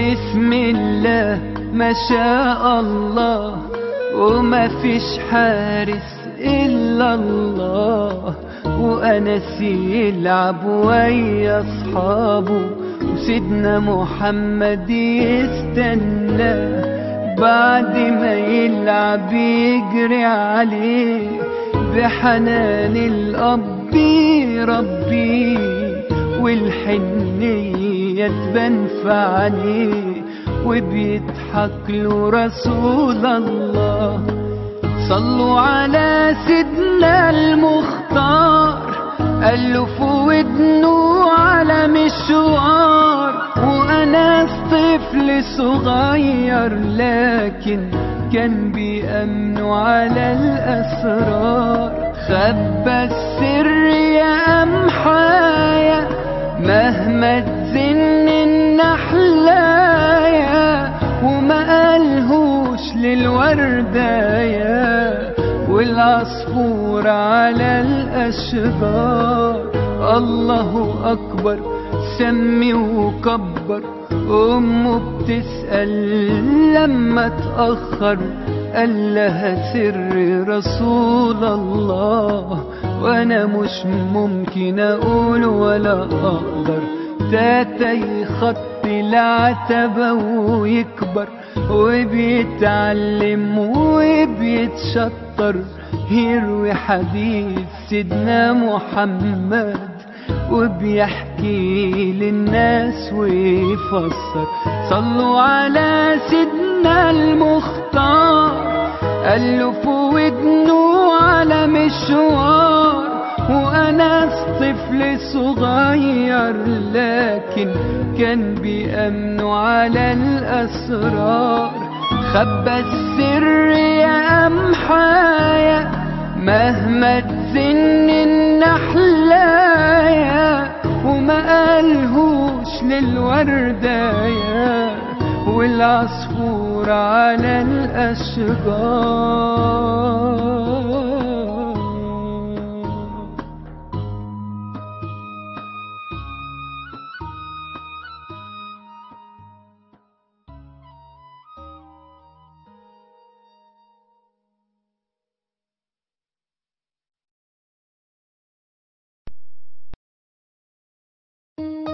بسم الله ما شاء الله وما فيش حارس إلا الله وأنس يلعب ويا أصحابه وسيدنا محمد يستنى بعد ما يلعب يجري عليه بحنان الأب يربيه والحنية تبان في عينيه وبيضحك له رسول الله صلوا على سيدنا المختار قال له في ودنه على مشوار وانا طفل صغير لكن كان بيأمنوا على الأسرار خبى السر يا أمحايا مهما تزن النحلايا وما قالهوش للوردايا والعصفور على الأشجار الله أكبر سمي وكبر أمه بتسأل لما تأخر قال لها سر رسول الله وأنا مش ممكن أقول ولا أقدر تاتا يخط العتبة ويكبر وبيتعلم وبيتشطر يروي حديث سيدنا محمد وبيحكي للناس ويفسر صلوا على سيدنا المختار قال له في ودنه على مشوار وانا طفل صغير لكن كان بيأمنوا على الاسرار خبى السر يا امحايا مهما تزن النحلايا وما قالهوش للوردايا والعصفور على الأشجار